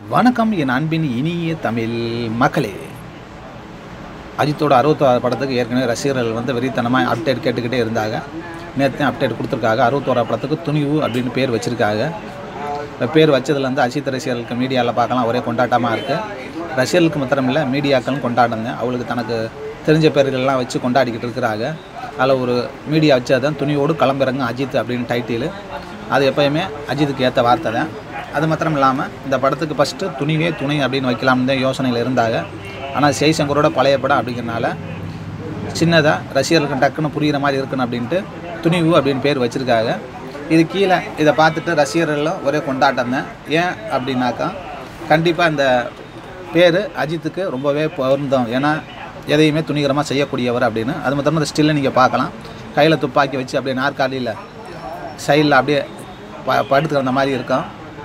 வணக்கம் என் அன்பின் இனிய தமிழ் மக்களே அஜித்தோட அறுபத்தோரு படத்துக்கு ஏற்கனவே ரசிகர்கள் வந்து வெறித்தனமாக அப்டேட் கேட்டுக்கிட்டே இருந்தாங்க நேற்று அப்டேட் கொடுத்துருக்காங்க அறுபத்தோரா படத்துக்கு துணிவு அப்படின்னு பேர் வச்சுருக்காங்க இந்த பேர் வச்சதுலேருந்து அஜித் ரசிகர்களுக்கு மீடியாவில் பார்க்கலாம் ஒரே கொண்டாட்டமாக இருக்குது ரசிகர்களுக்கு மாத்திரம் இல்லை மீடியாக்களும் கொண்டாடுங்க அவளுக்கு தனக்கு தெரிஞ்ச பேர்கள்லாம் வச்சு கொண்டாடிக்கிட்டு இருக்கிறாங்க அதில் ஒரு மீடியா வச்சதான் துணியோடு கிளம்புறங்க அஜித் அப்படின்னு டைட்டில் அது எப்போயுமே அஜித்துக்கு ஏற்ற வார்த்தை தான் அது மாத்திரம் இல்லாமல் இந்த படத்துக்கு ஃபஸ்ட்டு துணிவே துணை அப்படின்னு வைக்கலாம்னு தான் யோசனையில் இருந்தாங்க ஆனால் ஜெய்சங்கரோட பழைய படம் அப்படிங்கிறனால சின்னதாக ரசிகர்களுக்கு டக்குன்னு புரிகிற மாதிரி இருக்கணும் அப்படின்ட்டு துணிவு அப்படின்னு பேர் வச்சுருக்காங்க இது கீழே இதை பார்த்துட்டு ரசிகர்களும் ஒரே கொண்டாட்டம் தான் ஏன் அப்படின்னாக்கா கண்டிப்பாக இந்த பேர் அஜித்துக்கு ரொம்பவே பொருந்தம் ஏன்னா எதையுமே துணிகரமாக செய்யக்கூடியவர் அப்படின்னு அது மாத்திரம் இந்த ஸ்டில்லை நீங்கள் பார்க்கலாம் கையில் துப்பாக்கி வச்சு அப்படியே நாற்காலியில் சைடில் அப்படியே ப படுத்து கிடந்த மாதிரி இருக்கும்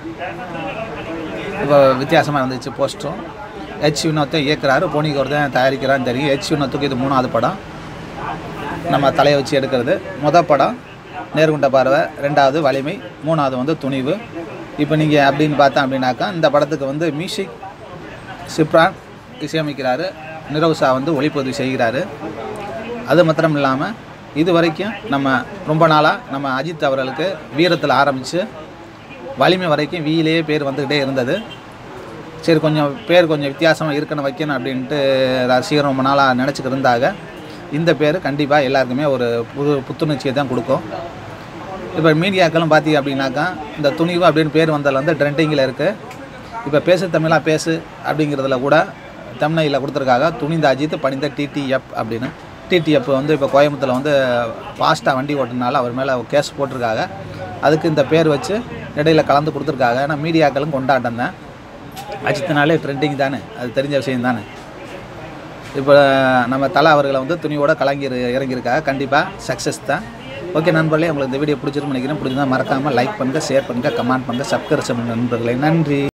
இப்போ வித்தியாசமாக இருந்துச்சு போஸ்ட்டும் ஹெச் வினோத்தை இயக்குறாரு போனிக்கு தான் தயாரிக்கிறான்னு தெரியும் ஹெச் வினோத்துக்கு இது மூணாவது படம் நம்ம தலையை வச்சு எடுக்கிறது மொதல் படம் நேர்குண்ட பார்வை ரெண்டாவது வலிமை மூணாவது வந்து துணிவு இப்போ நீங்கள் அப்படின்னு பார்த்தா அப்படின்னாக்கா இந்த படத்துக்கு வந்து மியூசிக் சிப்ரான் இசையமைக்கிறாரு நிரவ்சா வந்து ஒளிப்பதிவு செய்கிறாரு அது மாத்திரம் இல்லாமல் இது வரைக்கும் நம்ம ரொம்ப நாளாக நம்ம அஜித் அவர்களுக்கு வீரத்தில் ஆரம்பித்து வலிமை வரைக்கும் வீலேயே பேர் வந்துக்கிட்டே இருந்தது சரி கொஞ்சம் பேர் கொஞ்சம் வித்தியாசமாக இருக்கணும் வைக்கணும் அப்படின்ட்டு ரசிகர் ரொம்ப நாளாக நினச்சிக்கிட்டு இருந்தாங்க இந்த பேர் கண்டிப்பாக எல்லாருக்குமே ஒரு புது புத்துணர்ச்சியை தான் கொடுக்கும் இப்போ மீடியாக்களும் பார்த்தீங்க அப்படின்னாக்கா இந்த துணிவு அப்படின்னு பேர் வந்ததில் வந்து ட்ரெண்டிங்கில் இருக்குது இப்போ பேசு தமிழா பேசு அப்படிங்கிறதுல கூட தமிழ்நாட்டில் கொடுத்துருக்காங்க துணிந்த அஜித் பணிந்த டிடிஎஃப் அப்படின்னு டிடிஎஃப் வந்து இப்போ கோயம்புத்தூரில் வந்து ஃபாஸ்ட்டாக வண்டி ஓட்டுனால அவர் மேலே கேஸ் போட்டிருக்காங்க அதுக்கு இந்த பேர் வச்சு இடையில கலந்து கொடுத்துருக்காங்க ஏன்னா மீடியாக்களும் கொண்டாட்டம் தான் அஜித்னாலே ட்ரெண்டிங் தானே அது தெரிஞ்ச விஷயம் தானே இப்போ நம்ம தலை அவர்களை வந்து துணியோட கலங்கி இரு- இறங்கியிருக்காங்க கண்டிப்பாக சக்ஸஸ் தான் ஓகே நண்பர்களே உங்களுக்கு இந்த வீடியோ பிடிச்சிருக்குன்னு நினைக்கிறேன் பிடிச்சிருந்தா மறக்காமல் லைக் பண்ணுங்கள் ஷேர் பண்ணுங்கள் கமெண்ட் பண்ணுங்கள் சப்ஸ்கிரைப் பண்ணுங்கள் நண்பர்களே நன்றி